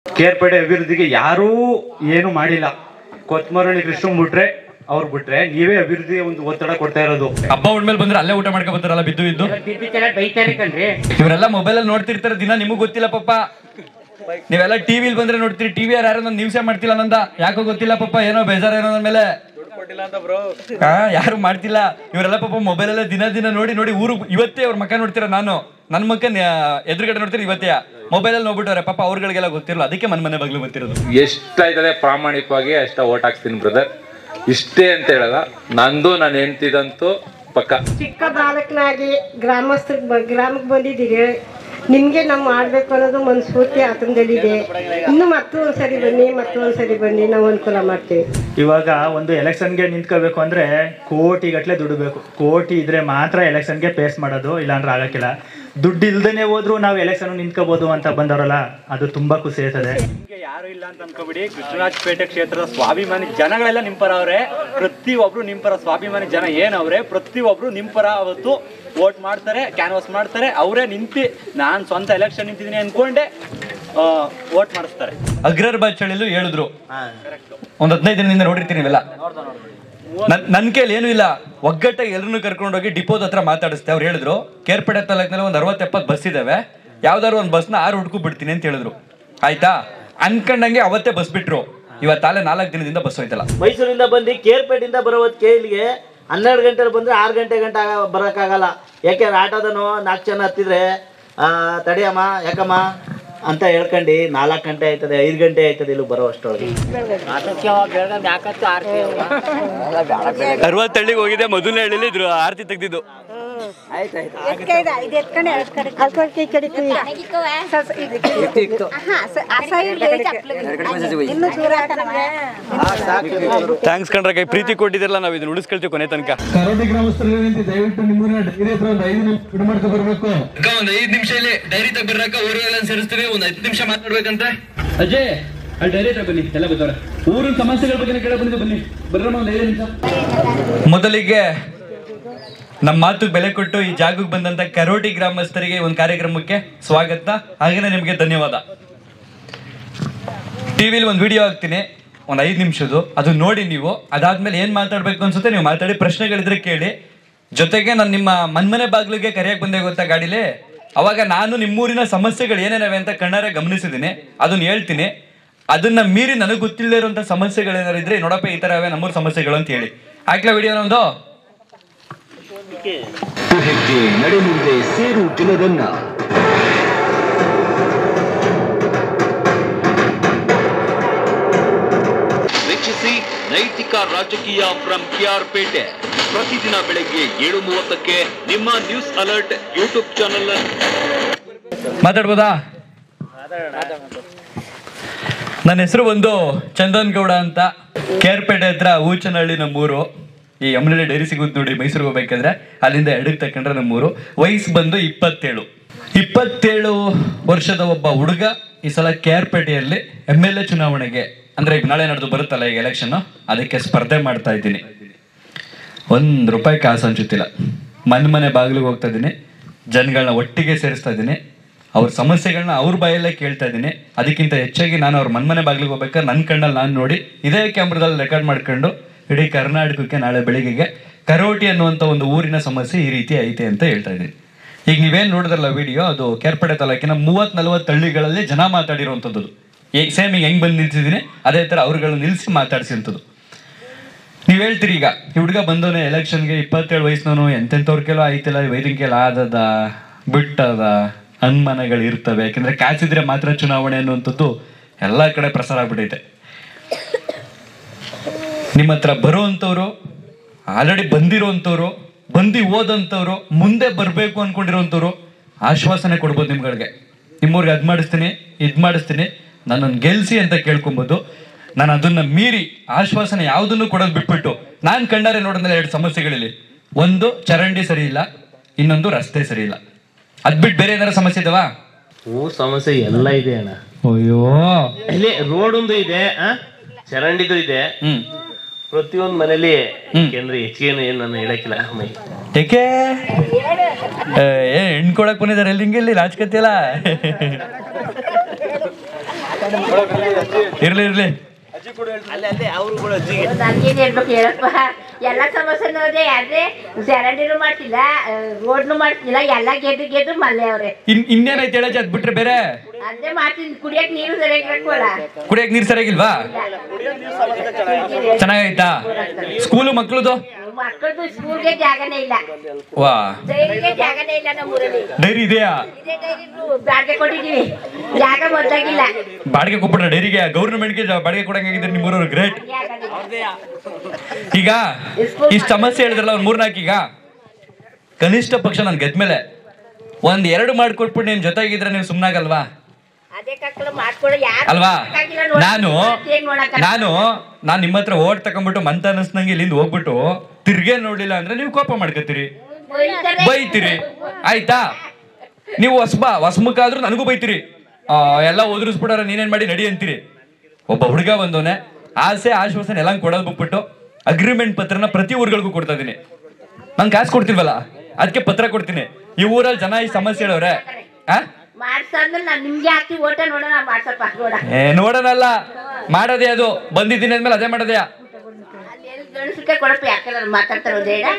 ಕೇರ್ಪೇಟೆ ಅಭಿವೃದ್ಧಿಗೆ ಯಾರೂ ಏನು ಮಾಡಿಲ್ಲ ಕೊತ್ಮರಳ್ಳಿ ಕೃಷ್ಣ ಬಿಟ್ರೆ ಅವ್ರು ಬಿಟ್ರೆ ನೀವೇ ಅಭಿವೃದ್ಧಿ ಒಂದು ಒತ್ತಡ ಕೊಡ್ತಾ ಇರೋದು ಹಬ್ಬ ಉಣ್ಮೇಲೆ ಬಂದ್ರೆ ಅಲ್ಲೇ ಊಟ ಮಾಡ್ಕೊ ಬರ್ತಾರಲ್ಲ ಬಿದ್ದು ಬಿದ್ದು ಬೈತಾರೆ ಕಣ್ರಿ ಇವರೆಲ್ಲ ಮೊಬೈಲ್ ಅಲ್ಲಿ ನೋಡ್ತಿರ್ತಾರೆ ದಿನ ನಿಮಗ್ ಗೊತ್ತಿಲ್ಲ ಪಪ್ಪ ನೀವೆಲ್ಲ ಟಿವಿಲಿ ಬಂದ್ರೆ ನೋಡ್ತೀರಿ ಟಿವಿ ಯಾರು ನನ್ನ ನ್ಯೂಸೇ ಮಾಡ್ತಿಲ್ಲ ನಂದ ಯಾಕೋ ಗೊತ್ತಿಲ್ಲ ಪಪ್ಪ ಏನೋ ಬೇಜಾರ ಏನೋ ನನ್ನ ಮೇಲೆ ಹಾ ಯಾರು ಮಾಡ್ತಿಲ್ಲ ಇವರೆಲ್ಲ ಪಾಪ ಮೊಬೈಲ್ ಅಲ್ಲೇ ದಿನ ದಿನ ನೋಡಿ ನೋಡಿ ಊರು ಇವತ್ತೇ ಅವ್ರ ಮಕ್ಕ ನೋಡ್ತೀರ ನಾನು ನನ್ನ ಮಕ್ಕ ಎದುರುಗಡೆ ನೋಡ್ತೀರಿ ಇವತ್ತೇ ಮೊಬೈಲ್ ಅಲ್ಲಿ ನೋಡ್ಬಿಟ್ಟವ್ರೆ ಪಾಪ ಅವ್ರಗಳಿಗೆಲ್ಲ ಗೊತ್ತಿರಲ್ಲ ಅದಕ್ಕೆ ಮನ್ ಮನೆ ಬಾಗ್ಲು ಗೊತ್ತಿರೋದು ಎಷ್ಟಾಯ್ತದೆ ಪ್ರಾಮಾಣಿಕವಾಗಿ ಅಷ್ಟ ಓಟ್ ಹಾಕ್ಸ್ತೀನಿ ಬ್ರದರ್ ಇಷ್ಟೇ ಅಂತ ಹೇಳಲ್ಲ ನಂದು ನಾನು ಹೆಂಡ್ತಿದಂತೂ ಪಕ್ಕ ಚಿಕ್ಕ ಬಾಲಕನಾಗಿ ಗ್ರಾಮಸ್ಥರಿಗೆ ಬ ಗ್ರಾಮಕ್ಕೆ ಬಂದಿದ್ದೀರಿ ನಿಮಗೆ ನಾವು ಮಾಡಬೇಕು ಅನ್ನೋದು ಮನಸ್ಫೂರ್ತಿ ಆತಂದಲ್ಲಿದೆ ಇನ್ನು ಮತ್ತೊಂದು ಸರಿ ಬನ್ನಿ ಮತ್ತೊಂದು ಸರಿ ಬನ್ನಿ ನಾವು ಅನುಕೂಲ ಮಾಡ್ತೀವಿ ಇವಾಗ ಒಂದು ಎಲೆಕ್ಷನ್ಗೆ ನಿಂತ್ಕೋಬೇಕು ಅಂದ್ರೆ ಕೋಟಿ ಗಟ್ಲೆ ದುಡ್ಡು ಬೇಕು ಕೋಟಿ ಇದ್ರೆ ಮಾತ್ರ ಎಲೆಕ್ಷನ್ಗೆ ಪೇಸ್ ಮಾಡೋದು ಇಲ್ಲಾಂದ್ರೆ ಆಗಕ್ಕಿಲ್ಲ ದುಡ್ಡು ಇಲ್ದೇನೆ ಹೋದ್ರು ನಾವು ಎಲೆಕ್ಷನ್ ನಿಂತ್ಕೋಬಹುದು ಅಂತ ಬಂದವರಲ್ಲ ಅದು ತುಂಬಾ ಖುಷಿ ಆಯ್ತದೆ ಯಾರು ಇಲ್ಲ ಅಂತ ಅನ್ಕೋಬಿಡಿ ಕೃಷ್ಣರಾಜಪೇಟೆ ಕ್ಷೇತ್ರದ ಸ್ವಾಭಿಮಾನಿ ಜನಗಳೆಲ್ಲ ನಿಂಪರ ಅವ್ರೆ ಪ್ರತಿ ಒಬ್ರು ನಿಂಪರ ಸ್ವಾಭಿಮಾನಿ ಜನ ಏನವ್ರೆ ಪ್ರತಿ ಒಬ್ರು ನಿಂಪರ ಅವತ್ತು ವೋಟ್ ಮಾಡ್ತಾರೆ ಕ್ಯಾನ್ವಾಸ್ ಮಾಡ್ತಾರೆ ಅವರೇ ನಿಂತು ನಾನ್ ಸ್ವಂತ ಎಲೆಕ್ಷನ್ ನಿಂತಿದ್ದೀನಿ ಅನ್ಕೊಂಡೆ ವೋಟ್ ಮಾಡಿಸ್ತಾರೆ ಅಗ್ರರ್ ಬಾಚಳಿಲು ಹೇಳಿದ್ರು ಒಂದ್ ಹದಿನೈದು ದಿನದಿಂದ ನೋಡಿರ್ತೀನಿ ಇವೆಲ್ಲ ನನ್ ನನ್ ಕೈಲಿ ಏನೂ ಇಲ್ಲ ಒಗ್ಗಟ್ಟಾಗಿ ಎಲ್ಲರನ್ನು ಕರ್ಕೊಂಡೋಗಿ ಡಿಪೋದ ಹತ್ರ ಮಾತಾಡಿಸ್ತೆ ಅವ್ರು ಹೇಳಿದ್ರು ಕೇರ್ಪೇಟೆ ತಾಲೂಕಿನಲ್ಲಿ ಒಂದು ಅರವತ್ತು ಎಪ್ಪತ್ತು ಬಸ್ ಇದಾವೆ ಯಾವ್ದಾದ್ರು ಒಂದು ಬಸ್ನ ಆರು ಹುಡ್ಕು ಬಿಡ್ತೀನಿ ಅಂತ ಹೇಳಿದ್ರು ಆಯ್ತಾ ಅನ್ಕೊಂಡಂಗೆ ಅವತ್ತೇ ಬಸ್ ಬಿಟ್ರು ಇವತ್ತಾಲೆ ನಾಲ್ಕು ದಿನದಿಂದ ಬಸ್ ಹೋಯ್ತಲ್ಲ ಮೈಸೂರಿಂದ ಬಂದು ಕೇರ್ಪೇಟೆಯಿಂದ ಬರೋದಕ್ಕೆ ಇಲ್ಲಿಗೆ ಹನ್ನೆರಡು ಗಂಟೆಲಿ ಬಂದರೆ ಆರು ಗಂಟೆ ಗಂಟೆ ಆಗ- ಬರೋಕ್ಕಾಗಲ್ಲ ಯಾಕೆಂದ್ರೆ ಆಟೋದನು ನಾಲ್ಕು ಜನ ಹತ್ತಿದ್ರೆ ಆ, ತಡಿಯಮ್ಮ ಯಾಕಮ್ಮ ಅಂತ ಹೇಳ್ಕೊಂಡು ನಾಲ್ಕು ಗಂಟೆ ಆಯ್ತದೆ ಐದು ಗಂಟೆ ಆಯ್ತದೆ ಇಲ್ಲಿ ಬರೋ ಅಷ್ಟೊಳಗೆ ಅರವತ್ತಳ್ಳಿಗೆ ಹೋಗಿದೆ ಮೊದಲನೇ ಹಳ್ಳಿಲಿ ಇದ್ರು ಆರತಿ ತೆಗ್ದಿದ್ದು ಥ್ಯಾಂಕ್ಸ್ ಕಣ್ರ ಕೈ ಪ್ರೀತಿ ಕೊಟ್ಟಿದ್ರಲ್ಲ ನಾವು ಇದನ್ನ ಉಳಿಸ್ಕೊಳ್ತೀವಿ ಕೊನೆ ತನಕ ಕರೋಡಿ ಗ್ರಾಮಸ್ಥರು ದಯವಿಟ್ಟು ನಿಮ್ಮನ್ನ ಡೈರಿ ಹತ್ರ ಒಂದು ಐದು ನಿಮಿಷ ಬಿಡು ಮಾಡ್ಕೊ ಬರ್ಬೇಕು ಒಂದ್ ಐದ್ ನಿಮಿಷ ಇಲ್ಲಿ ಡೈರಿ ತಗೊಬರ್ರಾಕ ಊರುಗಳನ್ನ ಸೇರಿಸ್ತೀವಿ ಒಂದ್ ಐದ್ ನಿಮಿಷ ಮಾತಾಡ್ಬೇಕಂತ ಅಜಯ್ ಅಲ್ಲಿ ಡೈರಿ ತಗ ಬನ್ನಿ ಎಲ್ಲ ಬಂದವ್ರೆ ಊರಿನ ಸಮಸ್ಯೆಗಳ ಬಗ್ಗೆ ಕೇಳ ಬಂದಿದೆ ಬನ್ನಿ ಬರ್ರಮ್ಮ ಒಂದ್ ಐದು ನಿಮಿಷ ಮೊದಲಿಗೆ ನಮ್ಮ ಮಾತು ಬೆಲೆ ಕೊಟ್ಟು ಈ ಜಾಗಕ್ಕೆ ಬಂದಂತ ಕರೋಟಿ ಗ್ರಾಮಸ್ಥರಿಗೆ ಒಂದು ಕಾರ್ಯಕ್ರಮಕ್ಕೆ ಸ್ವಾಗತ ಹಾಗೇನೆ ನಿಮಗೆ ಧನ್ಯವಾದ ಟಿವಿಲಿ ಒಂದು ವಿಡಿಯೋ ಹಾಕ್ತೀನಿ ಒಂದು ಐದು ನಿಮಿಷದ್ದು ಅದು ನೋಡಿ ನೀವು ಅದಾದ್ಮೇಲೆ ಏನ್ ಮಾತಾಡ್ಬೇಕು ಅನ್ಸುತ್ತೆ ನೀವು ಮಾತಾಡಿ ಪ್ರಶ್ನೆಗಳಿದ್ರೆ ಕೇಳಿ ಜೊತೆಗೆ ನಾನು ನಿಮ್ಮ ಮನ್ಮನೆ ಬಾಗಿಲಿಗೆ ಕರೆಯಕ್ ಬಂದೆ ಗೊತ್ತಾ ಗಾಡಿಲಿ ಅವಾಗ ನಾನು ನಿಮ್ಮೂರಿನ ಸಮಸ್ಯೆಗಳು ಏನೇನವೆ ಅಂತ ಕಣ್ಣಾರೆ ಗಮನಿಸಿದ್ದೀನಿ ಅದನ್ನ ಹೇಳ್ತೀನಿ ಅದನ್ನ ಮೀರಿ ನನಗೆ ಗೊತ್ತಿಲ್ಲದೆ ಇರುವಂತ ಸಮಸ್ಯೆಗಳೇನಾರು ಇದ್ರೆ ನೋಡಪ್ಪ ಈ ತರ ಅವೆ ನಮ್ಮೂರ ಸಮಸ್ಯೆಗಳು ಅಂತ ಹೇಳಿ ಹಾಕ್ಲಾ ವಿಡಿಯೋ ಒಂದು ಹೆಜ್ಜೆ ನಡೆಯುವುದೇ ಸೇರು ದಿನದನ್ನ ವೀಕ್ಷಿಸಿ ನೈತಿಕ ರಾಜಕೀಯ ಫ್ರಮ್ ಕೆಆರ್ ಪೇಟೆ ಪ್ರತಿದಿನ ಬೆಳಗ್ಗೆ ಏಳು ಮೂವತ್ತಕ್ಕೆ ನಿಮ್ಮ ನ್ಯೂಸ್ ಅಲರ್ಟ್ ಯೂಟ್ಯೂಬ್ ಚಾನಲ್ ಮಾತಾಡ್ಬೋದಾ ನನ್ನ ಹೆಸರು ಬಂದು ಚಂದನ್ ಗೌಡ ಅಂತ ಕೇರ್ಪೇಟೆ ಹತ್ರ ಊಚನಹಳ್ಳಿ ನಮ್ಮೂರು ಈ ಯಮನಹಳ್ಳಿ ಡೈರಿ ಸಿಗುತ್ತೆ ನೋಡಿ ಮೈಸೂರಿಗೆ ಹೋಗ್ಬೇಕಾದ್ರೆ ಅಲ್ಲಿಂದ ಎಡಕ್ಕೆ ತಕೊಂಡ್ರೆ ನಮ್ಮೂರು ವಯಸ್ಸು ಬಂದು ಇಪ್ಪತ್ತೇಳು ಇಪ್ಪತ್ತೇಳು ವರ್ಷದ ಒಬ್ಬ ಹುಡುಗ ಈ ಸಲ ಕೇರ್ಪೇಟೆಯಲ್ಲಿ ಎಮ್ ಎಲ್ ಎ ಚುನಾವಣೆಗೆ ಅಂದ್ರೆ ಈಗ ನಾಳೆ ನಡೆದು ಬರುತ್ತಲ್ಲ ಈಗ ಎಲೆಕ್ಷನ್ ಅದಕ್ಕೆ ಸ್ಪರ್ಧೆ ಮಾಡ್ತಾ ಇದ್ದೀನಿ ಒಂದ್ ರೂಪಾಯಿ ಕಾಸು ಹಂಚುತ್ತಿಲ್ಲ ಮನೆ ಮನೆ ಬಾಗಿಲಿಗೆ ಹೋಗ್ತಾ ಇದ್ದೀನಿ ಜನಗಳನ್ನ ಒಟ್ಟಿಗೆ ಸೇರಿಸ್ತಾ ಇದ್ದೀನಿ ಅವ್ರ ಸಮಸ್ಯೆಗಳನ್ನ ಅವ್ರ ಬಾಯಲ್ಲೇ ಕೇಳ್ತಾ ಇದ್ದೀನಿ ಅದಕ್ಕಿಂತ ಹೆಚ್ಚಾಗಿ ನಾನು ಅವ್ರ ಮನ್ಮನೆ ಬಾಗಿಲಿಗೆ ಹೋಗ್ಬೇಕಾದ್ರೆ ನನ್ನ ಕಣ್ಣಲ್ಲಿ ನಾನು ನೋಡಿ ಇದೇ ಕ್ಯಾಮ್ರಾದಲ್ಲಿ ರೆಕಾರ್ಡ್ ಮಾಡ್ಕೊಂಡು ಇಡೀ ಕರ್ನಾಟಕಕ್ಕೆ ನಾಳೆ ಬೆಳಿಗ್ಗೆಗೆ ಕರೋಟಿ ಅನ್ನುವಂಥ ಒಂದು ಊರಿನ ಸಮಸ್ಯೆ ಈ ರೀತಿ ಐತೆ ಅಂತ ಹೇಳ್ತಾ ಇದ್ದೀನಿ ಈಗ ನೀವೇನ್ ನೋಡಿದ್ರಲ್ಲ ವಿಡಿಯೋ ಅದು ಕೇರ್ಪೇಟೆ ತಾಲೂಕಿನ ಮೂವತ್ ನಲವತ್ತು ಹಳ್ಳಿಗಳಲ್ಲಿ ಜನ ಮಾತಾಡಿರುವಂಥದ್ದು ಈಗ ಸೇಮ್ ಈಗ ಹೆಂಗ್ ಬಂದು ನಿಲ್ಸಿದ್ದೀನಿ ಅದೇ ತರ ಅವ್ರುಗಳನ್ನ ನಿಲ್ಸಿ ಮಾತಾಡ್ಸಿಂಥದ್ದು ನೀವ್ ಹೇಳ್ತೀರಿ ಈಗ ಈ ಹುಡುಗ ಬಂದವನೇ ಎಲೆಕ್ಷನ್ಗೆ ಇಪ್ಪತ್ತೇಳು ವಯಸ್ಸಿನವನು ಎಂತೆಂಥವ್ರ ಕೆಲವು ಆಯ್ತಿಲ್ಲ ವೈದ್ಯಕೀಯ ಆದದ ಬಿಟ್ಟದ ಅನುಮಾನಗಳು ಇರ್ತವೆ ಯಾಕಂದ್ರೆ ಕಾಸಿದ್ರೆ ಮಾತ್ರ ಚುನಾವಣೆ ಅನ್ನುವಂಥದ್ದು ಎಲ್ಲಾ ಕಡೆ ಪ್ರಸಾರ ಆಗ್ಬಿಟ್ಟೈತೆ ನಿಮ್ಮ ಹತ್ರ ಬರುವಂಥವ್ರು ಆಲ್ರೆಡಿ ಬಂದಿರೋಂಥವ್ರು ಬಂದು ಓದಂಥವ್ರು ಮುಂದೆ ಬರಬೇಕು ಅನ್ಕೊಂಡಿರೋಂಥವ್ರು ಆಶ್ವಾಸನೆ ಕೊಡ್ಬೋದು ನಿಮ್ಗಳಿಗೆ ನಿಮ್ಮೂರಿಗೆ ಅದ್ ಮಾಡಿಸ್ತೀನಿ ಇದ್ ಮಾಡಿಸ್ತೀನಿ ನನ್ನನ್ನು ಗೆಲ್ಸಿ ಅಂತ ಕೇಳ್ಕೊಬೋದು ನಾನು ಅದನ್ನ ಮೀರಿ ಆಶ್ವಾಸನೆ ಯಾವುದನ್ನು ಕೊಡೋದು ಬಿಟ್ಬಿಟ್ಟು ನಾನು ಕಂಡಾರೆ ನೋಡಿದ್ರೆ ಎರಡು ಸಮಸ್ಯೆಗಳಿಲ್ಲಿ ಒಂದು ಚರಂಡಿ ಸರಿ ಇಲ್ಲ ಇನ್ನೊಂದು ರಸ್ತೆ ಸರಿ ಇಲ್ಲ ಅದ್ ಬಿಟ್ಟು ಬೇರೆ ಏನಾರ ಸಮಸ್ಯೆ ಇದಾವಾ ಹೂ ಸಮಸ್ಯೆ ಎಲ್ಲ ಇದೆ ಅಣ್ಣ ಅಯ್ಯೋ ಇಲ್ಲಿ ರೋಡ್ ಒಂದು ಇದೆ ಆ? ಚರಂಡಿದು ಇದೆ ಹ್ಮ್ ಪ್ರತಿಯೊಂದು ಮನೇಲಿ ಯಾಕೆಂದ್ರೆ ಹೆಚ್ಚಿಗೆ ಏನು ನಾನು ಹೇಳಕ್ಕಿಲ್ಲ ಮೈ ಏಕೆ ಏ ಹೆಣ್ ಕೊಡಕ್ ಬಂದಿದ್ದಾರೆ ಎಲ್ಲಿ ಹಿಂಗೆ ಇಲ್ಲಿ ರಾಜಕೀಯ ಅಲ್ಲ ಇರ್ಲಿ ಇರ್ಲಿ ಅಲ್ಲಿ ಅಲ್ಲಿ ಅವ್ರುಗಳು ಅಜ್ಜಿಗೆ ನನ್ಗೇನ್ ಹೇಳ್ಬೇಕು ಹೇಳಪ್ಪ ಎಲ್ಲ ಸಮಸ್ಯೆ ನೋಡಿದೆ ಆದ್ರೆ ಜರಂಡಿನೂ ಮಾಡ್ತಿಲ್ಲ ರೋಡ್ನು ಮಾಡ್ತಿಲ್ಲ ಎಲ್ಲ ಗೆದ್ದು ಗೆದ್ದು ಮಲ್ಲೆ ಅವ್ರೆ ಇನ್ ಇನ್ನೇನೈತೆ ಹೇಳಜ್ಜಿ ಅದ್ ಬಿಟ್ರೆ ಬೇರೆ ಅದೇ ಮಾಡ್ತೀನಿ ಕುಡಿಯಕ್ ನೀರು ಸರಿಯಾಗಿ ಬೇಕಲ್ಲ ಕುಡಿಯಕ್ ನೀರ್ ಸರಿಯಾಗಿಲ್ವಾ ಚೆನ್ನಾಗೈತಾ ಸ್ಕೂಲು ಮಕ್ಳದು ಮಕ್ಕಳದು ಸ್ಕೂಲ್ಗೆ ಜಾಗನೇ ಇಲ್ಲ ವಾ ಡೈರಿಗೆ ಜಾಗನೇ ಇಲ್ಲ ನಮ್ಮ ಊರಲ್ಲಿ ಡೈರಿ ಇದೆಯಾ ಇದೇ ಡೈರಿದು ಬಾಡಿಗೆ ಕೊಟ್ಟಿದೀವಿ ಜಾಗ ಮೊದ್ಲಾಗಿಲ್ಲ ಬಾಡಿಗೆ ಕೊಟ್ಬಿಟ್ರೆ ಡೈರಿಗೆ ಗೌರ್ಮೆಂಟ್ಗೆ ಬಾಡಿಗೆ ಕೊಡಂಗಾಗಿದ್ರೆ ನಿಮ್ಮೂರವ್ರು ಗ್ರೇಟ್ ಈಗ ಇಷ್ಟು ಸಮಸ್ಯೆ ಹೇಳಿದ್ರಲ್ಲ ಒಂದ್ ಮೂರ್ನಾಲ್ಕು ಈಗ ಕನಿಷ್ಠ ಪಕ್ಷ ನಾನು ಗೆದ್ಮೇಲೆ ಒಂದ್ ಎರಡು ಮಾಡ್ಕೊಟ್ಬಿಟ್ಟು ನಿಮ್ ಜೊತೆಗಿದ್ರೆ ನೀವು ಸುಮ್ನಾಗಲ್ವಾ ಅದೇ ಕಕ್ಕಳು ಮಾಡ್ಕೊಡೋ ಯಾರು ಅಲ್ವಾ ನೋಡಕ್ಕಾಗಿಲ್ಲ ನೋಡಕ್ಕೆ. ನಾನು ಏನ್ ನೋಡಕ್ಕಾಗಲ್ಲ? ನಾನು ನಾನ್ ನಿಮ್ಮ ಹತ್ರ ಓಟ್ ತಕೊಂಡ್ಬಿಟ್ಟು ಮಂತ ಅನಿಸ್ದಂಗೆ ಇಲ್ಲಿಂದ ಹೋಗ್ಬಿಟ್ಟು ತಿರ್ಗೇ ನೋಡ್ಲಿಲ್ಲ ಅಂದ್ರೆ ನೀವು ಕೋಪ ಮಾಡ್ಕೊತೀರಿ ಬೈತಾರೆ. ಬೈತೀರಿ ಆಯ್ತಾ ನೀವು ಹೊಸಬ ಹೊಸಮುಖ ಆದ್ರೂ ನನಗೂ ಬೈತೀರಿ ಆ, ಎಲ್ಲ ಒದರಿಸ್ಬಿಡಾರ ನೀನೇನ್ ಮಾಡಿ ನಡಿ ಅಂತೀರಿ ಒಬ್ಬ ಹುಡುಗ ಬಂದವನೆ ಆಸೆ ಆಶ್ವಾಸನೆ ಎಲ್ಲ ಕೊಡೋದು ಬಿಟ್ಬಿಟ್ಟು ಅಗ್ರಿಮೆಂಟ್ ಪತ್ರನ ಪ್ರತಿ ಊರುಗಳಿಗೂ ಕೊಡ್ತಾ ಇದೀನಿ ನಂಗೆ ಕಾಸು ಕೊಡ್ತಿಲ್ವಲ್ಲ ಅದಕ್ಕೆ ಪತ್ರ ಕೊಡ್ತೀನಿ ಈ ಊರಲ್ಲಿ ಜನ ಈ ಸಮಸ್ಯೆ ಹೇಳವ್ರೆ ಆ ಮಾಡ್ಸಂದ್ರೆ ನಾನ್ ನಿಮ್ಗೆ ಹಾಕಿ ಓಟ ನೋಡೋಣ ಮಾಡ್ಸಪ್ಪ ನೋಡ ಏ ನೋಡೋಣಲ್ಲ ಮಾಡೋದೇ ಅದು ಬಂದಿದ್ದೀನಿ ಅಂದ್ಮೇಲೆ ಅದೇ ಮಾಡೋದೇ ಗಣಸಕ್ಕೆ ಕೊಡಪ್ಪ ಯಾಕೆಲ್ಲ ಮಾತಾಡ್ತಾರೆ ಒಂದ್ ಹೇಳ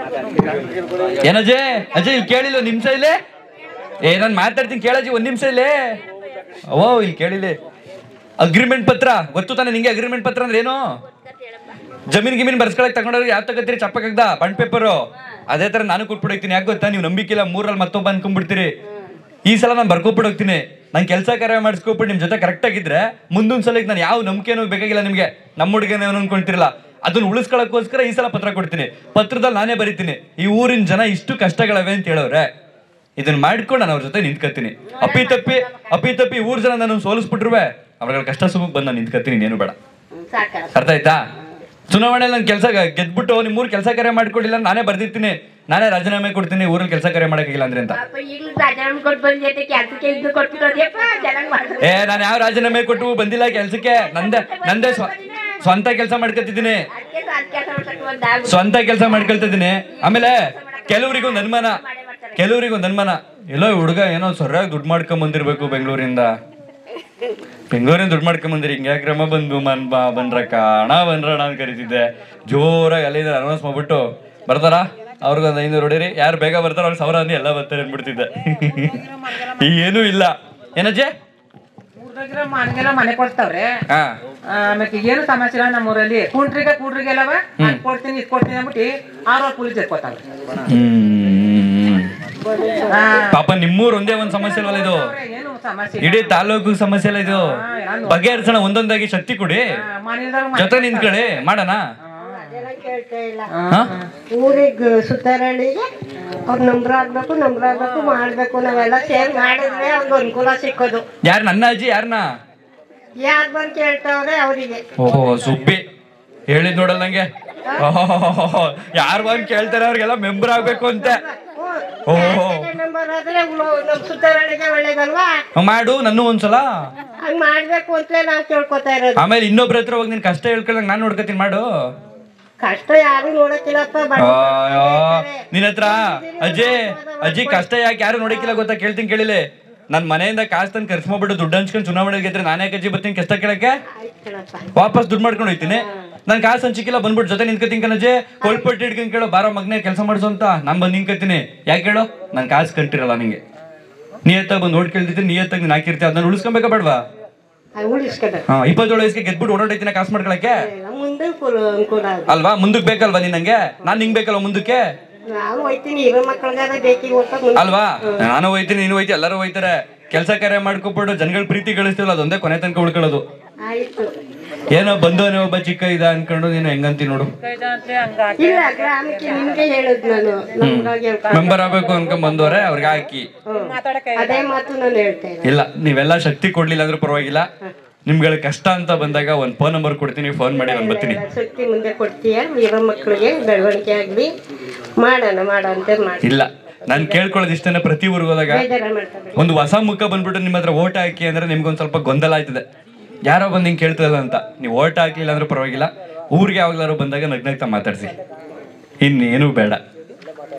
ಏನಜೆ ಅಜಯ್ ಇಲ್ಲಿ ಕೇಳಿಲ್ಲ ನಿಮಿಷ ಇಲ್ಲೇ ಏ ನಾನು ಮಾತಾಡ್ತೀನಿ ಕೇಳಜಿ ಒಂದ್ ನಿಮಿಷ ಇಲ್ಲೇ ಓ ಇಲ್ಲಿ ಕೇಳಿಲ್ಲ ಅಗ್ರಿಮೆಂಟ್ ಪತ್ರ ಗೊತ್ತು ತಾನೆ ನಿಂಗೆ ಅಗ್ರಿಮೆಂಟ್ ಪತ್ರ ಅಂದ್ರೆ ಏನು ಜಮೀನ್ ಗಿಮೀನ್ ಬರ್ಸ್ಕೊಳಕ್ ತಗೊಂಡವ್ರಿಗೆ ಯಾವ ತಗೋತೀರಿ ಚಪ್ಪಕಾಗ್ದ ಬಂಡ್ ಪೇಪರು ಅದೇ ತರ ನಾನು ಕೊಟ್ಬಿಡೋಗ್ತೀನಿ ಯಾಕೆ ಗೊತ್ತಾ ನೀವು ನಂಬಿಕಿಲ್ಲ ಮೂರಲ್ಲಿ ಮತ್ತೊಬ್ಬ ಅನ್ಕೊಂಡ್ಬಿಡ್ತೀರಿ ಈ ಸಲ ನಾನು ಬರ್ಕೊಬಿಡೋಗ್ತೀನಿ ನಾನು ಕೆಲಸ ಕಾರ್ಯ ಮಾಡಿಸ್ಕೊಬಿಟ್ಟು ನಿಮ್ ಜೊತೆ ಕರೆಕ್ಟ್ ಆಗಿದ್ರೆ ಮುಂದೊಂದ್ ಸಲ ನಾನು ಯಾವ ನಂಬಿಕೆನೂ ಬೇಕಾಗಿಲ್ಲ ನಿಮ್ಗೆ ನಮ್ಮ ಹುಡುಗನೇ ಅನ್ಕೊಂತಿರಲ್ಲ ಅದನ್ನ ಉಳಿಸ್ಕೊಳಕ್ಕೋಸ್ಕರ ಈ ಸಲ ಪತ್ರ ಕೊಡ್ತೀನಿ ಪತ್ರದಲ್ಲಿ ನಾನೇ ಬರೀತೀನಿ ಈ ಊರಿನ ಜನ ಇಷ್ಟು ಕಷ್ಟಗಳವೆ ಅಂತ ಹೇಳವ್ರೆ ಇದನ್ನ ಮಾಡ್ಕೊಂಡು ನಾನು ಅವ್ರ ಜೊತೆ ನಿಂತ್ಕತ್ತೀನಿ ಅಪ್ಪಿ ತಪ್ಪಿ ಅಪ್ಪಿ ತಪ್ಪಿ ಊರ್ ಜನ ನಾನು ಸೋಲಿಸ್ಬಿಟ್ರುವೆ ಅವ್ರಗಳ ಕಷ್ಟ ಸುಖಕ್ಕೆ ಬಂದು ನಾನು ನಿಂತ್ಕತ್ತೀನಿ ಏನು ಬೇಡ ಸಾಕಲ್ಲ ಅರ್ಥ ಆಯ್ತಾ ಚುನಾವಣೆಯಲ್ಲಿ ನಾನು ಕೆಲಸ ಗೆದ್ಬಿಟ್ಟು ನಿಮ್ಮ ಊರ್ ಕೆಲಸ ಕಾರ್ಯ ಮಾಡ್ಕೊಡಿಲ್ಲ ನಾನೇ ಬರ್ದಿರ್ತೀನಿ ನಾನೇ ರಾಜೀನಾಮೆ ಕೊಡ್ತೀನಿ ಊರಲ್ಲಿ ಕೆಲಸ ಕಾರ್ಯ ಮಾಡಕ್ಕಿಲ್ಲ ಅಂದ್ರೆ ಅಂತ ಪಾಪ ಈಗಲೂ ರಾಜೀನಾಮೆ ಕೊಟ್ಟು ಬಂದೈತೆ ಕೆಲ್ಸಕ್ಕೆ ಇದು ಕೊಟ್ಬಿಟ್ಟೋದ್ಯಪ್ಪ ಚೆನ್ನಾಗಿ ಮಾಡ್ತಾರೆ ಏ ನಾನು ಯಾವ ರಾಜೀನಾಮೆ ಕೊಟ್ಟು ಬಂದಿಲ್ಲ ಕೆಲ್ಸಕ್ಕೆ ನಂದೇ ನಂದೇ ಸ್ವ- ಸ್ವಂತ ಕೆಲಸ ಮಾಡ್ಕೊತಿದ್ದೀನಿ ಕೆಲಸ ಮಾಡ್ಸಕ್ ಸ್ವಂತ ಕೆಲಸ ಮಾಡ್ಕೊಳ್ತಿದ್ದೀನಿ ಆಮೇಲೆ ಕೆಲವರಿಗೆ ಒಂದು ಅನುಮಾನ ಕೆಲವರಿಗೆ ಒಂದು ಅನುಮಾನ ಎಲ್ಲೋ ಈ ಹುಡುಗ ಏನೋ ಸರಿಯಾಗಿ ದುಡ್ಡು ಮಾಡ್ಕೊಂಡ್ ಬಂದಿರ್ಬೇಕು ಬೆಂಗಳೂರಿಂದ ಬೆಂಗಳೂರಿಂದ ದುಡ್ಡು ಮಾಡ್ಕೊಂಡ್ ಬಂದಿರಿ ಹಿಂಗೆ ಕ್ರಮ ಬಂದು ಮನ್ ಬಾ ಬಂದ್ರಕ್ಕ ಹಣ ಬಂದ್ರಣ ಅಂತ ಕರಿತಿದ್ದೆ ಜೋರಾಗಿ ಅಲ್ಲಿಂದ ಅನೌನ್ಸ್ ಮಾಡ್ಬಿಟ್ಟು ಬರ್ತಾರ ಅವ್ರಿಗೊಂದು ಐನೂರು ಹೊಡೀರಿ ಯಾರು ಬೇಗ ಬರ್ತಾರ ಅವ್ರಿಗೆ ಸಾವಿರ ಅಂದಿ ಎಲ್ಲ ಬರ್ತಾರೆ ಅಂದ್ಬಿಡ್ತಿದ್ದೆ ಈಗ ಏನೂ ಇಲ್ಲ ಏನಜ್ಜೆ ಊರ್ದಾಗಿರೋ ಮನೆಗೆಲ್ಲ ಮನೆ ಕೊಡ್ತಾವ್ರೆ ಹಾ ಆಮೇಲೆ ಏನು ಸಮಸ್ಯೆ ಇಲ್ಲ ನಮ್ಮ ಊರಲ್ಲಿ ಕುಂಟ್ರಿಗೆ ಕೂಡ್ರಿಗೆಲ್ಲವ ಅದ್ ಕೊಡ್ತೀನಿ ಇದ್ ಕೊಡ್ತೀನಿ ಅಂದ್ಬಿಟ್ಟು ಆರು ಪೊಲೀಸ್ ಎತ್ಕೋತಾವ್ರೆ ಪಾಪ ನಿಮ್ಮೂರ್ ಒಂದೇ ಒಂದ್ ಸಮಸ್ಯೆ ಅಲ್ವಲ್ಲ ಇದು ಏನು ಸಮಸ್ಯೆ ಇಡೀ ತಾಲೂಕು ಸಮಸ್ಯೆ ಅಲ್ಲ ಇದು ಬಗೆಹರಿಸೋಣ ಒಂದೊಂದಾಗಿ ಶಕ್ತಿ ಕೊಡಿ ಮನೆಯಲ್ದಾಗ ಜೊತೆ ನಿಂತ್ಕೊಳ್ಳಿ ಮಾಡೋಣ ಕೇಳ್ತಾ ಇಲ್ಲ ಹಾ? ಊರಿಗೆ ಸುತ್ತಾರಳ್ಳಿಗೆ ಅವ್ರು ನಂಬ್ರ ಆಗ್ಬೇಕು ನಂಬ್ರ ಆಗ್ಬೇಕು ಮಾಡ್ಬೇಕು ನಾವೆಲ್ಲ ಸೇರ್ ಮಾಡಿದ್ರೆ ಅವ್ರಿಗೆ ಅನುಕೂಲ ಸಿಕ್ಕೋದು ಯಾರ್ ನನ್ನ ಅಜ್ಜಿ ಯಾರನ್ನ ಯಾರು ಬಂದು ಕೇಳ್ತಾವ್ರೆ ಅವರಿಗೆ ಓಹೋ ಸುಬ್ಬಿ ಹೇಳಿದ್ ನೋಡಲ್ಲ ನಂಗೆ ಯಾರು ಬಂದ್ ಕೇಳ್ತಾರೆ ಅವ್ರಿಗೆಲ್ಲ ಮೆಂಬರ್ ಆಗ್ಬೇಕು ಅಂತ ಓಹೋ ಮೆಂಬರ್ ಆದ್ರೆ ಉಳು- ನಮ್ ಸುತ್ತಾರಳ್ಳಿಗೆ ಒಳ್ಳೇದಲ್ವಾ ಮಾಡು ನನ್ನ ಒಂದ್ಸಲ ಹಂಗ್ ಮಾಡ್ಬೇಕು ಅಂತಲೇ ನಾವ್ ಕೇಳ್ಕೊತಾ ಇರೋದು ಆಮೇಲೆ ಇನ್ನೊಬ್ರ ಹತ್ರ ಹೋಗಿ ನಿನ್ ಕಷ್ಟ ಹೇಳ್ಕೊಳಂಗ್ ನಾನ್ ನೋಡ್ಕೊತೀನಿ ಮಾಡು ಕಷ್ಟ ಯಾರು ನೋಡಕ್ಕಿಲ್ಲಪ್ಪ ಬಡ ಅಯ್ಯೋ ನಿನ್ ಹತ್ರ ಅಜ್ಜಿ ಅಜ್ಜಿ ಕಷ್ಟ ಯಾಕೆ ಯಾರು ನೋಡಕ್ಕಿಲ್ಲ ಗೊತ್ತಾ ಕೇಳ್ತೀನಿ ಕೇಳಿಲೆ ನನ್ ಮನೆಯಿಂದ ಕಾಸು ತಂದು ಖರ್ಚು ಮಾಡ್ಬಿಟ್ಟು ದುಡ್ಡು ಹಂಚ್ಕೊಂಡು ಚುನಾವಣೆ ಗೆದ್ರೆ ನಾನೇ ಅಜ್ಜಿ ಬರ್ತೀನಿ ಕಷ್ಟ ಕೇಳಕ್ಕೆ ವಾಪಸ್ ದುಡ್ಡು ಮಾಡ್ಕೊಂಡು ಹೋಯ್ತೀನಿ ನನ್ ಕಾಸು ಹಂಚಿಕಿಲ್ಲ ಬಂದ್ಬಿಟ್ಟು ಜೊತೆ ನಿಂತ್ಕೊತೀನಿ ಕಣಜ್ಜಿ ಕೊಳ್ಪಟ್ಟು ಹಿಡ್ಕೊಂಡ್ ಕೇಳೋ ಬಾರೋ ಮಗನೇ ಕೆಲಸ ಮಾಡಿಸು ಅಂತ ನಾನ್ ಬಂದು ನಿಂತ್ಕೊತೀನಿ ಯಾಕೆ ಹೇಳು ನನ್ ಕಾಸು ಕಂಟಿರಲ್ಲ ನಿಂಗೆ ನಿಯತ್ತಾಗಿ ಬಂದು ನೋಡ್ ಕೇಳ್ತಿದ್ದೀನಿ ನಿಯತ್ತಾಗಿ ನೀನ್ ಹಾಕಿರ್ತೀಯ ಅದನ್ನ ಉಳಿಸ್ಕೊಬೇಕಾ ಬೇಡವಾ ಉಳಿಸ್ಕದ ಹಾ ಇಪ್ಪತ್ತೇಳು ವಯಸ್ಸಿಗೆ ಗೆದ್ಬಿಟ್ಟು ಓಡಾಡೈತಿನ ಕಾಸು ಮಾಡ್ಕೊಳಕ್ಕೆ ಮುಂದೆ ಫುಲ್ ಅನುಕೂಲ ಆಗುತ್ತೆ. ಅಲ್ವಾ ಮುಂದಕ್ಕೆ ಬೇಕಲ್ವಾ ನೀನ್ ನಂಗೆ ನಾನ್ ನಿಂಗ್ ಬೇಕಲ್ವಾ ಮುಂದಕ್ಕೆ ನಾವು ಹೋಯ್ತೀನಿ ಇರೋ ಮಕ್ಕಳಿಗಾದ್ರೆ ಬೇಕಿಗೆ ಹೋಗ್ತಾ ಮುಂದೆ ಅಲ್ವಾ ನಾನು ಹೋಯ್ತೀನಿ ನೀನು ಹೋಯ್ತಿ ಎಲ್ಲರೂ ಹೋಯ್ತಾರೆ ಕೆಲಸ ಕಾರ್ಯ ಮಾಡ್ಕೊಬಿಟ್ಟು ಜನಗಳ ಪ್ರೀತಿ ಗಳಿಸ್ತೀವಲ್ಲ ಅದೊಂದೇ ಕೊನೆ ತನಕ ಉಳ್ಕೊಳ್ಳೋದು ಆಯ್ತು ಏನೋ ಬಂದವನೇ ಒಬ್ಬ ಚಿಕ್ಕ ಇದ ಅನ್ಕೊಂಡು ನೀನು ಹೆಂಗಂತಿ ನೋಡು ಇಲ್ಲ ಗ್ರಾಮಕ್ಕೆ ನಿಮ್ಗೆ ಹೇಳುದು ನಾನು ನಮ್ಗಾಗಿ ಹೇಳ್ಕೊಂಡು ಮೆಂಬರ್ ಆಗ್ಬೇಕು ಅನ್ಕೊಂಡ್ ಬಂದವ್ರೆ ಅವ್ರಿಗೆ ಹಾಕಿ ಅದೇ ಮಾತು ನಾನು ಹೇಳ್ತಾ ಇರೋದು ಇಲ್ಲ ನೀವೆಲ್ಲ ಶಕ್ತಿ ಕೊಡ್ಲಿಲ್ಲ ಅಂದ್ರೂ ಪರವಾಗಿಲ್ಲ ನಿಮ್ಗಳ ಕಷ್ಟ ಅಂತ ಬಂದಾಗ ಒಂದ್ ಫೋನ್ ನಂಬರ್ ಕೊಡ್ತೀನಿ ಫೋನ್ ಮಾಡಿ ನಾನು ಬರ್ತೀನಿ ಶಕ್ತಿ ಮುಂದೆ ಕೊಡ್ತೀಯ ಇರೋ ಮಕ್ಕಳಿಗೆ ಬೆಳವಣಿಗೆ ಆಗ್ಲಿ ಮಾಡೋಣ ಮಾಡೋ ಅಂತ ಮಾಡಿ ಇಲ್ಲ ನಾನ್ ಕೇಳ್ಕೊಳ್ಳೋದು ಇಷ್ಟನೇ ಪ್ರತಿ ಊರಿಗೆ ಹೋದಾಗ ಬೇಜಾರ ಮಾಡ್ತಾರೆ ಒಂದು ಹೊಸ ಮುಖ ಬಂದ್ಬಿಟ್ಟು ನಿಮ್ಮ ಹತ್ರ ಓಟ್ ಹಾಕಿ ಅಂದ್ರೆ ನಿಮ್ಗೊಂದ್ ಸ್ವಲ್ಪ ಗೊಂದಲ ಆಯ್ತದೆ ಯಾರೋ ಬಂದು ಹಿಂಗ್ ಕೇಳ್ತದಲ್ಲ ಅಂತ ನೀವು ಓಟ್ ಹಾಕ್ಲಿಲ್ಲ ಅಂದ್ರೆ ಪರವಾಗಿಲ್ಲ ಊರಿಗೆ ಯಾವಾಗ್ಲಾರು ಬಂದಾಗ ನಗ್ನಗ್ತಾ ಮಾತಾಡ್ಸಿ ಇನ್ನೇನು ಬೇಡ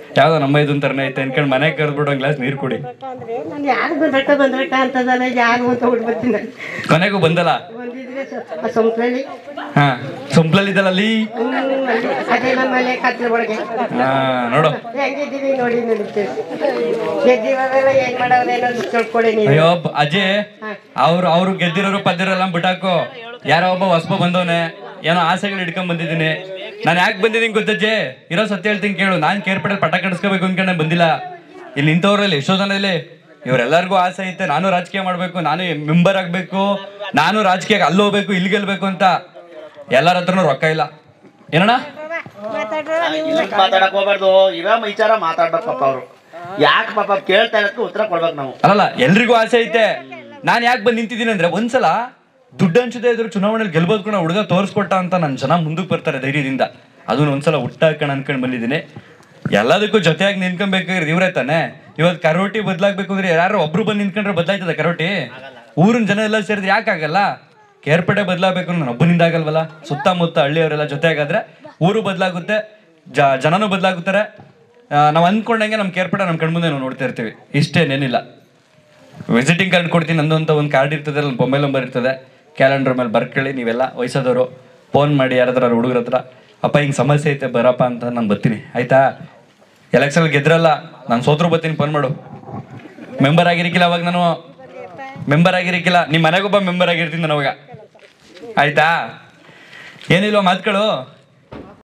ಯಾವ್ದೋ ನಮ್ಮ ಇದನ್ ತರನೇ ಐತೆ ಅನ್ಕೊಂಡು ಮನೆಗೆ ಕರೆದ್ಬಿಟ್ಟು ಒಂದ್ ಗ್ಲಾಸ್ ನೀರು ಕುಡಿ ನಾನು ಯಾರು ಬಂದ್ರಕ್ಕ ಬಂದ್ರಕ್ಕ ಅಂತದಲ್ಲ ಯಾರು ಅಂತ ಹುಡ್ಬರ್ತೀನಿ ನಾನು ಕೊನೆಗೂ ಬಂದಲ್ಲ ಬಂದಿದ್ರೆ ಆ ಸೊಂಪ್ಲಲ್ಲಿ ಹಾ ಸೊಂಪ್ಲಲ್ಲಿದ್ದಲ್ಲ ಅಲ್ಲಿ ಹ್ಮ್, ಅಲ್ಲಿ. ಅದೇ ನಮ್ಮ ಮನೆ ಕತ್ಲ ಒಳಗೆ ಹಾ ನೋಡು ಹೆಂಗಿದ್ದೀವಿ ನೋಡಿ ನಡೀತೀವಿ ಗೆದ್ದಿರೋರೆಲ್ಲ ಏನ್ ಮಾಡವ್ರೆ ಅನ್ನೋದು ತಿಳ್ಕೊಳ್ಳಿ ನೀವು ಅಯ್ಯೋ ಬ- ಅಜಯ್ ಅವ್ರು ಅವ್ರು ಗೆದ್ದಿರೋರು ಪದ್ದಿರೋಲ್ಲ ಬಿಟ್ಟಾಕು ಯಾರೋ ಒಬ್ಬ ಹೊಸಬ ಬಂದವನೆ ಏನೋ ಆಸೆಗಳು ಹಿಡ್ಕೊಂಡ್ ಬಂದಿದ್ದೀನಿ ನಾನು ಯಾಕೆ ಬಂದಿದ್ದೀನಿ ಗೊತ್ತಜ್ಜೆ ಇರೋ ಸತ್ಯ ಹೇಳ್ತೀನಿ ಕೇಳು ನಾನ್ ಕೇರ್ಪೇಟೆಲ್ ಪಟ ಕಡಿಸ್ಕೋಬೇಕು ಅನ್ಕೊಂಡೆ ಬಂದಿಲ್ಲ ಇಲ್ಲಿ ನಿಂತವ್ರಲ್ಲಿ ಎಷ್ಟೋ ಜನ ಇಲ್ಲಿ ಇವರೆಲ್ಲರಿಗೂ ಆಸೆ ಐತೆ ನಾನು ರಾಜಕೀಯ ಮಾಡ್ಬೇಕು ನಾನು ಮೆಂಬರ್ ಆಗ್ಬೇಕು ನಾನು ರಾಜಕೀಯ ಅಲ್ಲಿ ಹೋಗ್ಬೇಕು ಇಲ್ಲಿ ಗೆಲ್ಬೇಕು ಅಂತ ಎಲ್ಲರ ಹತ್ರನೂ ರೊಕ್ಕ ಇಲ್ಲ ಏನಣ್ಣ ಇಲ್ಲಕ್ ಮಾತಾಡಕ್ ಹೋಗ್ಬಾರ್ದು ಇರೋ ವಿಚಾರ ಮಾತಾಡ್ಬೇಕು ಪಾಪ ಅವ್ರು ಯಾಕೆ ಪಾಪ ಕೇಳ್ತಾ ಇರೋದಕ್ಕೆ ಉತ್ತರ ಕೊಡ್ಬೇಕು ನಾವು ಅಲ್ಲಲ್ಲ ಎಲ್ರಿಗೂ ಆಸೆ ಐತೆ ನಾನ್ ಯಾಕೆ ಬಂದು ನಿಂತಿದ್ದೀನಿ ಅಂದ್ರೆ ಒಂದ್ಸಲ ದುಡ್ಡು ಹಂಚದೆ ಇದ್ರು ಚುನಾವಣೆಯಲ್ಲಿ ಗೆಲ್ಬೋದು ಕೂಡ ಹುಡುಗ ತೋರಿಸ್ಕೊಟ್ಟ ಅಂತ ನನ್ ಜನ ಮುಂದಕ್ಕೆ ಬರ್ತಾರೆ ಧೈರ್ಯದಿಂದ ಅದನ್ನ ಒಂದ್ಸಲ ಹುಟ್ಟಾಕಣ ಅನ್ಕೊಂಡ್ ಬಂದಿದ್ದೀನಿ ಎಲ್ಲದಕ್ಕೂ ಜೊತೆಯಾಗಿ ನಿಂತ್ಕೊಬೇಕಾಗಿರೋದು ಇವ್ರೇ ತಾನೆ ಇವತ್ತು ಕರೋಟಿ ಬದಲಾಗ್ಬೇಕು ಅಂದ್ರೆ ಯಾರು ಒಬ್ರು ಬಂದು ನಿಂತ್ಕೊಂಡ್ರೆ ಬದಲಾಯ್ತದ ಕರೋಟಿ ಊರಿನ ಜನ ಎಲ್ಲ ಸೇರಿದ್ರೆ ಯಾಕಾಗಲ್ಲ ಕೇರ್ಪೇಟೆ ಬದಲಾಗಬೇಕು ನಾನು ಒಬ್ಬನಿಂದ ಆಗಲ್ವಲ್ಲ ಸುತ್ತಮುತ್ತ ಹಳ್ಳಿಯವರೆಲ್ಲ ಜೊತೆಗಾದ್ರೆ ಊರು ಬದಲಾಗುತ್ತೆ ಜ ಜನನೂ ಬದಲಾಗುತ್ತಾರೆ ನಾವು ಅಂದ್ಕೊಂಡಂಗೆ ನಮ್ಮ ಕೇರ್ಪೇಟೆ ನಮ್ಮ ಕಣ್ಮುಂದೆ ನಾವು ನೋಡ್ತಾ ಇರ್ತೀವಿ ಇಷ್ಟೇನೇನಿಲ್ಲ ವಿಸಿಟಿಂಗ್ ಕಾರ್ಡ್ ಕೊಡ್ತೀನಿ ನಂದು ಅಂತ ಒಂದು ಕಾರ್ಡ್ ಇರ್ತದೆ ಅಲ್ಲಿ ಮೊಬೈಲ್ ನಂಬರ್ ಇರ್ತದೆ ಕ್ಯಾಲೆಂಡರ್ ಮೇಲೆ ಬರ್ಕೊಳ್ಳಿ ನೀವೆಲ್ಲ ವಯಸ್ಸಾದವರು ಫೋನ್ ಮಾಡಿ ಯಾರಾದ್ರೂ ಹುಡುಗರ ಹತ್ರ ಅಪ್ಪ ಹಿಂಗೆ ಸಮಸ್ಯೆ ಐತೆ ಬರಪ್ಪ ಅಂತ ನಾನು ಬರ್ತೀನಿ ಆಯ್ತಾ ಎಲೆಕ್ಷನ್ ಗೆದ್ರಲ್ಲ ನಾನು ಸೋತ್ರು ಬರ್ತೀನಿ ಫೋನ್ ಮಾಡು ಮೆಂಬರ್ ಆಗಿರಿಕಿಲ್ಲ ಅವಾಗ ನಾನು ಮೆಂಬರ್ ಆಗಿರಿಕಿಲ್ಲ ನಿಮ್ಮ ಮನೆಗೊಬ್ಬ ಮೆಂಬರ್ ಆಗಿರ್ತೀನಿ ನಾನು ಅವಾಗ ಆಯ್ತಾ ಏನಿಲ್ವ ಮಾತುಗಳು